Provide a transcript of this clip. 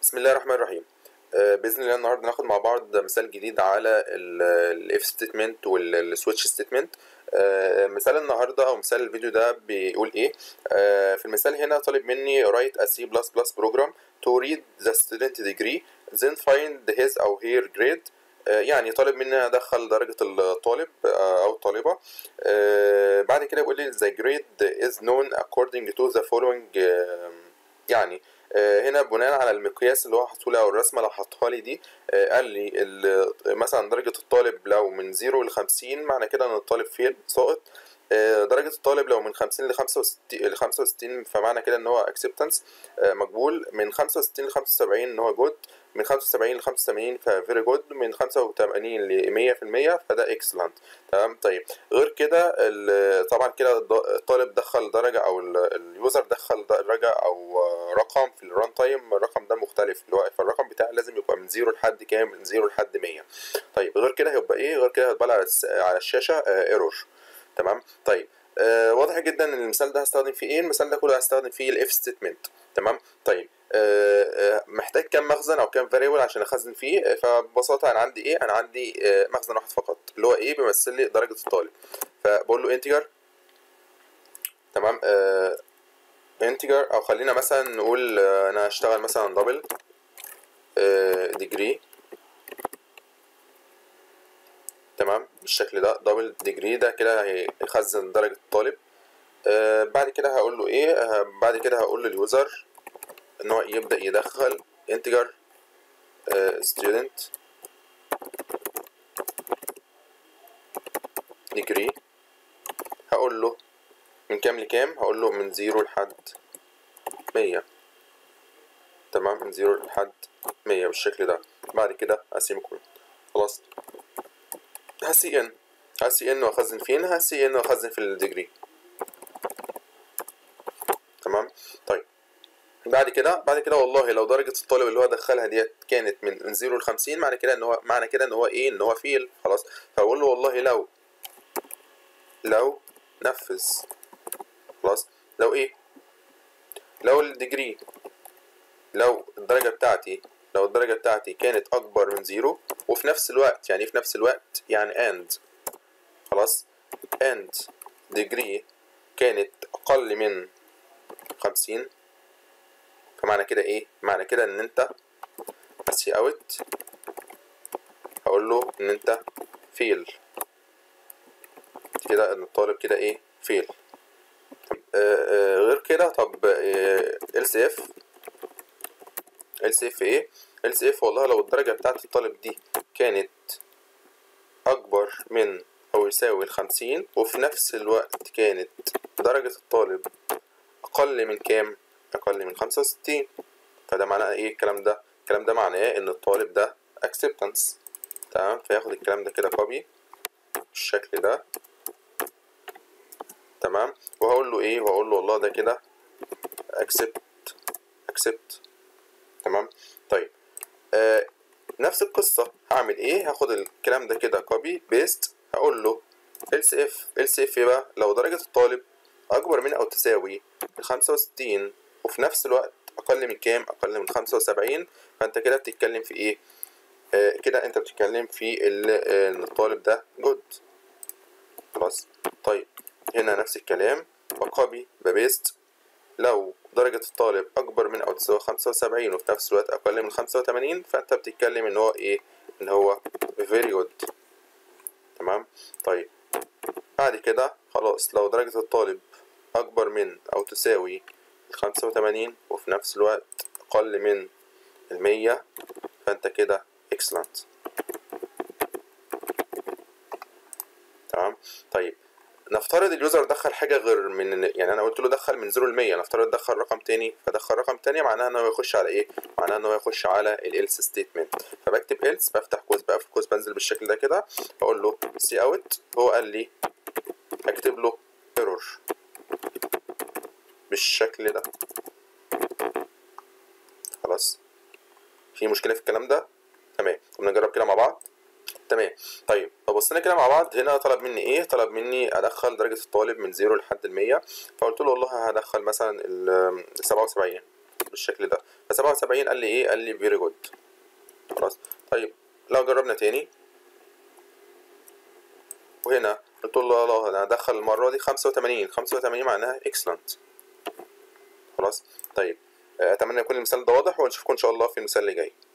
بسم الله الرحمن الرحيم آه، باذن الله النهارده ناخد مع بعض مثال جديد على الاف ستيتمنت والسويتش ستيتمنت مثال النهارده او مثال الفيديو ده بيقول ايه آه، في المثال هنا طالب مني write a C++ program to read the student degree then find his او her grade آه، يعني طالب مني ادخل درجه الطالب آه، او الطالبه آه، بعد كده بيقول لي the grade is known according to the following آه، يعني آه، هنا بناء على المقياس اللي هو حاطه لي او الرسمه اللي حطها لي دي آه، قال لي ال- مثلا درجه الطالب لو من 0 ل 50 معنى كده ان الطالب فين ساقط آه، درجة الطالب لو من 50 ل 65 ل 65 فمعنى كده ان هو اكسبتنس مقبول من 65 ل 75 ان هو جود من 75 ل 85 ففيري جود من 85 ل 100% فده اكسلنت تمام طيب غير كده ال- طبعا كده الض- الطالب دخل درجة او ال- اليوزر دخل درجة او آه، رقم في الران تايم الرقم ده مختلف اللي هو فالرقم بتاعي لازم يبقى من 0 لحد كام من 0 لحد 100 طيب غير كده هيبقى ايه غير كده هيطلع على الس- على الشاشة ايرور تمام طيب آه واضح جدا ان المثال ده هستخدم فيه ايه المثال ده كله هستخدم فيه الاف ستيتمنت تمام طيب آه آه محتاج كام مخزن او كام فاريبل عشان اخزن فيه آه، فببساطه انا عندي ايه انا عندي آه مخزن واحد فقط اللي هو ايه بيمثل لي درجه الطالب فبقول له انتجر تمام آه انتجر او خلينا مثلا نقول آه انا هشتغل مثلا دبل ديجري تمام بالشكل ده دبل ديجري ده كده هيخزن درجة الطالب آه بعد كده هقول له ايه آه بعد كده هقول لليوزر ان هو يبدأ يدخل integer آه student degree هقول له من كام لكام هقول له من زيرو لحد مية تمام من زيرو لحد مية بالشكل ده بعد كده اسيمكون خلاص هسي ان هسي ان واخزن فين هسي ان واخزن في الديجري تمام طيب بعد كده بعد كده والله لو درجة الطالب اللي هو دخلها ديت كانت من من 0 ل 50 معنى كده ان هو معنى كده ان هو ايه ان هو فيل خلاص فاقول له والله لو لو نفذ خلاص لو ايه لو الديجري لو الدرجة بتاعتي لو الدرجة بتاعتي كانت أكبر من زيرو وفي نفس الوقت يعني في نفس الوقت يعني and خلاص and degree كانت أقل من خمسين فمعنى كده إيه؟ معنى كده إن أنت بس اوت هقول له إن أنت fail كده إن الطالب كده إيه؟ fail آه آه غير كده طب آه LCF ال اف ايه ال اف والله لو الدرجة بتاعت الطالب دي كانت أكبر من أو يساوي الخمسين وفي نفس الوقت كانت درجة الطالب أقل من كام؟ أقل من خمسة وستين فده معناه إيه الكلام ده؟ الكلام ده معناه إن الطالب ده acceptance تمام فياخد الكلام ده كده كوبي بالشكل ده تمام وهقول له إيه؟ وهقول له والله ده كده accept accept تمام طيب آه نفس القصة هعمل ايه هاخد الكلام ده كده كوبي بيست هقول له else if else if بقى لو درجة الطالب أكبر من أو تساوي خمسة وستين وفي نفس الوقت أقل من كام أقل من خمسة وسبعين فأنت كده بتتكلم في ايه آه كده أنت بتتكلم في ال- آه، إن الطالب ده جود خلاص طيب هنا نفس الكلام بكوبي ببيست لو درجة الطالب أكبر من أو تساوي خمسة وسبعين وفي نفس الوقت أقل من خمسة وتمانين فأنت بتتكلم إن هو إيه؟ إن هو very good تمام؟ طيب بعد كده خلاص لو درجة الطالب أكبر من أو تساوي خمسة وتمانين وفي نفس الوقت أقل من المية فأنت كده excellent تمام؟ طيب نفترض اليوزر دخل حاجه غير من يعني انا قلت له دخل من 0 ل 100 نفترض دخل رقم تاني فدخل رقم تاني معناها ان هو يخش على ايه معناها ان هو يخش على الالس ستيتمنت فبكتب else بفتح قوس بقى في القوس بنزل بالشكل ده كده اقول له سي اوت هو قال لي اكتب له ايرور بالشكل ده خلاص في مشكله في الكلام ده تمام طب نجرب كده مع بعض تمام طيب لو بصينا كده مع بعض هنا طلب مني ايه طلب مني ادخل درجه الطالب من 0 لحد ال 100 فقلت له والله هدخل مثلا ال 77 بالشكل ده ف 77 قال لي ايه قال لي فيري جود خلاص طيب لو جربنا تاني وهنا قلت له لا انا هدخل المره دي 85 85 معناها اكسلنت خلاص طيب اتمنى يكون المثال ده واضح ونشوفكم ان شاء الله في المثال اللي جاي